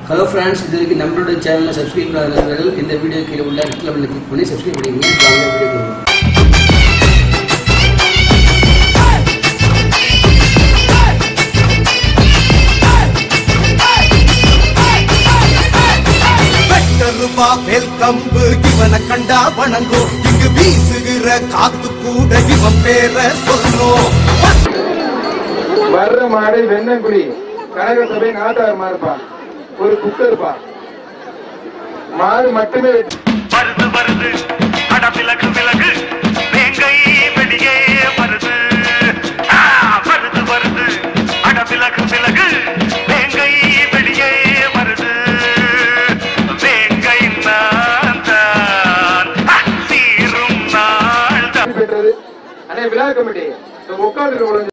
hello friends இது வரைக்கும் நம்மளோட சேனலை சப்ஸ்கிரைப் பண்ணாதவர்கள் இந்த வீடியோ கீழே உள்ள ரெட் கலரில் கிளிக் பண்ணி சப்ஸ்கிரைப் பண்ணிக்கங்க வாங்க வீடியோ வெட்டருவா மேல் கம்பு இவனை கண்டா வணங்கும் இங்கு வீசுகிற காத்து கூட இவன் பேர சொல்லும் வர்ற மாடு வெண்ணங்குடி கனக சபை நாட்டார் மாறுப்பா ஒரு குக்கர்ப்பா மாடு மட்டுமே வெட்டி வருது வருது அட விலகு விலகு